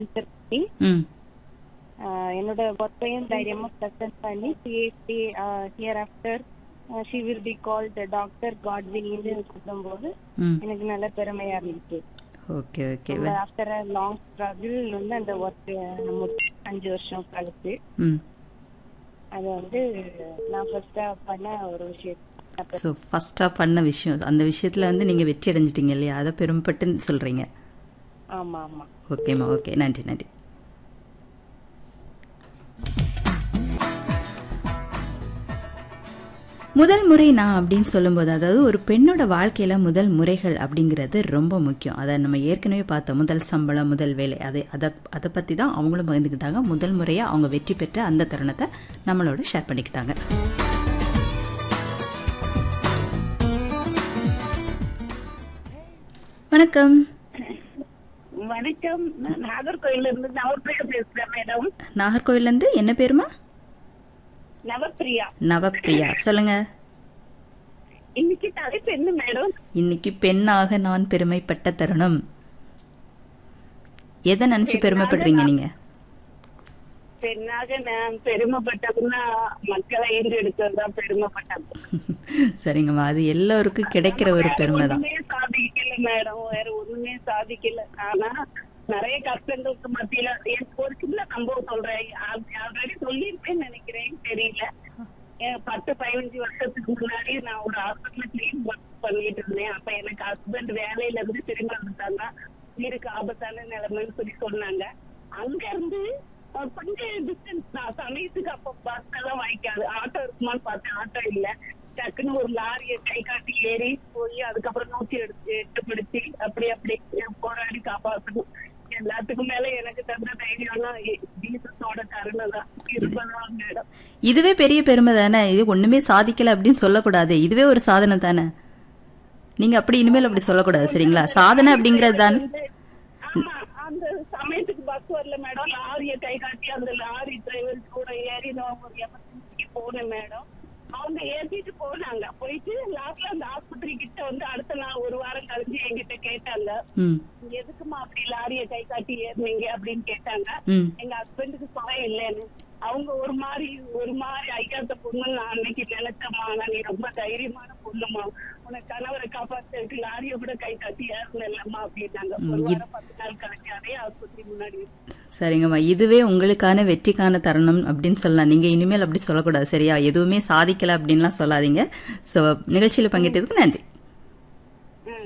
Teacher பண்ணி ம் ஆஹ் என்னோட ஒர்க்கையும் தைரியமா ப்ரெசென்ட் பண்ணி PhD here after she will be called doctor காட்வின்னு கூப்பிடும்போது ம் எனக்கு நல்ல பெருமையா இருந்துச்சு okay okay after a long struggle வந்து அந்த ஒர்க் அஞ்சு வருஷம் கழிச்சு ம் அது வந்து நான் ஃபர்ஸ்டா பண்ண ஒரு விஷயம் ஸோ ஃபஸ்ட்டாக பண்ண விஷயம் அந்த விஷயத்தில் வந்து நீங்கள் வெற்றி அடைஞ்சிட்டீங்க இல்லையா அதை பெருமைப்பட்டு சொல்கிறீங்க ஆமா ஆமா ஓகேம்மா ஓகே நன்றி நன்றி முதல் முறை நான் அப்படின்னு சொல்லும்போது அதாவது ஒரு பெண்ணோட வாழ்க்கையில முதல் முறைகள் அப்படிங்கிறது ரொம்ப முக்கியம் அதை நம்ம ஏற்கனவே பார்த்தோம் முதல் சம்பளம் முதல் வேலை அதை அதை அதை பற்றி தான் அவங்களும் பகிர்ந்துக்கிட்டாங்க முதல் முறையாக அவங்க வெற்றி பெற்ற அந்த தருணத்தை நம்மளோட ஷேர் பண்ணிக்கிட்டாங்க வணக்கம் வணக்கம் நான் நாகர்கோயில்ல இருந்து நவப்பிரியா பேசுறேன் மேடம் நாகர்கோவிலேருந்து என்ன பேருமா நவப்பிரியா நவப்பிரியா சொல்லுங்க இன்னைக்கு தலைப்பு என்ன மேடம் இன்னைக்கு பெண்ணாக நான் பெருமைப்பட்ட தருணம் எதை நினைச்சு பெருமைப்படுறீங்க நீங்க பெண்ணாக நான் பெருமைப்பட்டதுன்னா மக்களை ஈண்டெடுக்கிறது தான் பெருமைப்பட்டது சரிங்கம்மா அது எல்லோருக்கும் கிடைக்கிற ஒரு பெருமை தான் ஒண்ணுமே சாதிக்கல மேடம் வேற ஒண்ணுமே சாதிக்கல ஆனா நிறைய கஷ்டங்களுக்கு மத்தியில எனக்கு ஒரு சின்ன சம்பவம் சொல்றேன் ஆல்ரெடி சொல்லியிருப்பேன்னு நினைக்கிறேன் தெரியல ஏன் பத்து பதினஞ்சு வருஷத்துக்கு முன்னாடி நான் ஒரு ஹாஸ்பிட்டல்ல கிளீன் ஒர்க் பண்ணிட்டு இருந்தேன் அப்ப எனக்கு ஹஸ்பண்ட் வேலையில இருந்து திரும்ப வந்துட்டாங்க உயிருக்கு ஆபத்தான நிலைமைன்னு சொல்லி சொன்னாங்க அங்க இருந்து அஹ், கொஞ்சம் டிஸ்டன்ஸ் தான் சமயத்துக்கு அப்ப பஸ் எல்லாம் வாய்க்காது ஆட்டோ இருக்குமான்னு பார்த்தேன் ஆட்டோ இல்ல டக்குன்னு ஒரு லாரியை கை காட்டி ஏறி போய் அதுக்கப்புறம் நூத்தி எடுத்து எட்டு பிடிச்சி அப்படி அப்படி போராடி காப்பாற்றணும் எல்லாத்துக்கும் மேல எனக்கு தந்த தைரியம்னா ஜீசஸோட கருணை தான் இருப்பதான் மேடம் இதுவே பெரிய பெருமை தானே இது ஒண்ணுமே சாதிக்கல அப்படின்னு சொல்லக்கூடாது இதுவே ஒரு சாதனை தானே நீங்க அப்படி இனிமேல் அப்படி சொல்லக்கூடாது சரிங்களா சாதனை அப்படிங்கிறது தானே ஆமா அந்த சமயத்துக்கு பஸ் வரல மேடம் லாரிய கை காட்டி அந்த லாரி டிரைவர் கூட ஏறி நான் ஒரு எமர்ஜென்சிக்கு போனேன் மேடம் அவங்க ஏத்திட்டு போனாங்க போயிட்டு லாஸ்ட்ல அந்த ஆஸ்பத்திரி கிட்ட வந்து அடுத்த நாள் ஒரு வாரம் கழிஞ்சு என்கிட்ட கேட்டாங்க ம் எதுக்குமா அப்படி லாரிய கை காட்டி ஏறினீங்க அப்படின்னு கேட்டாங்க ம் எங்க ஹஸ்பண்டுக்கு பயம் இல்லைன்னு அவங்க ஒரு மாதிரி ஒரு மாதிரி ஐயாத்த பொண்ணு நான் அன்னைக்கு நினைச்சம்மா ஆனா நீ ரொம்ப தைரியமான பொண்ணுமா உனக்கு கணவரை காப்பாத்துறதுக்கு லாரிய கூட கை காட்டி ஏறினல்லம்மா அப்படின்னாங்க ஒரு வாரம் பத்து நாள் கழிச்சு அதே ஆஸ்பத்திரி முன்னாடி சரிங்கம்மா இதுவே உங்களுக்கான வெற்றிக்கான தருணம் அப்படின்னு சொல்லலாம் நீங்க இனிமேல் அப்படி சொல்லக்கூடாது சரியா எதுவுமே சாதிக்கல அப்படின்லாம் சொல்லாதீங்க ஸோ நிகழ்ச்சியில் பங்கேற்றதுக்கு நன்றி ம்.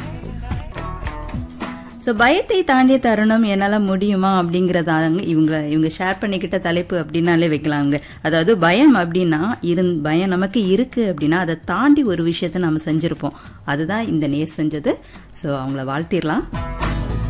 ஸோ பயத்தை தாண்டிய தருணம் என்னால் முடியுமா அப்படிங்கிறதாங்க இவங்க இவங்க ஷேர் பண்ணிக்கிட்ட தலைப்பு அப்படின்னாலே வைக்கலாங்க அதாவது பயம் அப்படின்னா இருந் பயம் நமக்கு இருக்கு அப்படின்னா அதை தாண்டி ஒரு விஷயத்த நம்ம செஞ்சுருப்போம் அதுதான் இந்த நேர் செஞ்சது ஸோ அவங்கள வாழ்த்திடலாம்